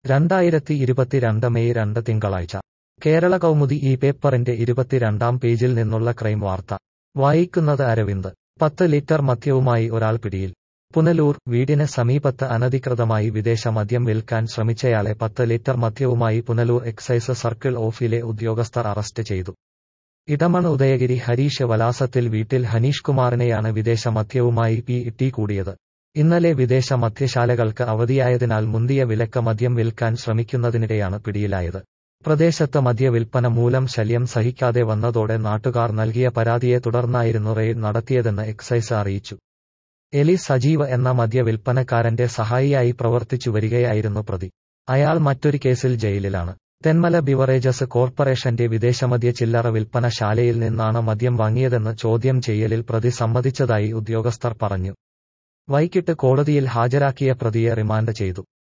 രണ്ടായിരത്തി ഇരുപത്തിരണ്ട് മെയ് രണ്ട് തിങ്കളാഴ്ച കേരള കൗമുദി ഈ പേപ്പറിന്റെ ഇരുപത്തിരണ്ടാം പേജിൽ നിന്നുള്ള ക്രൈം വാർത്ത വായിക്കുന്നത് അരവിന്ദ് പത്ത് ലിറ്റർ മദ്യവുമായി ഒരാൾ പിടിയിൽ പുനലൂർ വീടിന് സമീപത്ത് അനധികൃതമായി വിദേശ മദ്യം വിൽക്കാൻ ശ്രമിച്ചയാളെ പത്ത് ലിറ്റർ മദ്യവുമായി പുനലൂർ എക്സൈസ് സർക്കിൾ ഓഫിലെ ഉദ്യോഗസ്ഥർ അറസ്റ്റ് ചെയ്തു ഇടമൺ ഉദയഗിരി ഹരീഷ് വലാസത്തിൽ വീട്ടിൽ ഹനീഷ് കുമാറിനെയാണ് വിദേശ മദ്യവുമായി പി ടി കൂടിയത് ഇന്നലെ വിദേശ മദ്യശാലകൾക്ക് അവധിയായതിനാൽ മുന്തിയ വിലക്ക് മദ്യം വിൽക്കാൻ ശ്രമിക്കുന്നതിനിടെയാണ് പിടിയിലായത് പ്രദേശത്ത് മദ്യവിൽപ്പന മൂലം ശല്യം സഹിക്കാതെ വന്നതോടെ നാട്ടുകാർ നൽകിയ പരാതിയെ തുടർന്നായിരുന്നു റെയ്ഡ് നടത്തിയതെന്ന് എക്സൈസ് അറിയിച്ചു എലി സജീവ് എന്ന മദ്യവിൽപ്പനക്കാരന്റെ സഹായിയായി പ്രവർത്തിച്ചു വരികയായിരുന്നു പ്രതി അയാൾ മറ്റൊരു കേസിൽ ജയിലിലാണ് തെന്മല ബിവറേജസ് കോർപ്പറേഷന്റെ വിദേശമദ്യ ചില്ലറ വിൽപ്പനശാലയിൽ നിന്നാണ് മദ്യം വാങ്ങിയതെന്ന് ചോദ്യം ചെയ്യലിൽ പ്രതി സമ്മതിച്ചതായി ഉദ്യോഗസ്ഥർ പറഞ്ഞു വൈകിട്ട് കോടതിയിൽ ഹാജരാക്കിയ പ്രതിയെ റിമാൻഡ് ചെയ്തു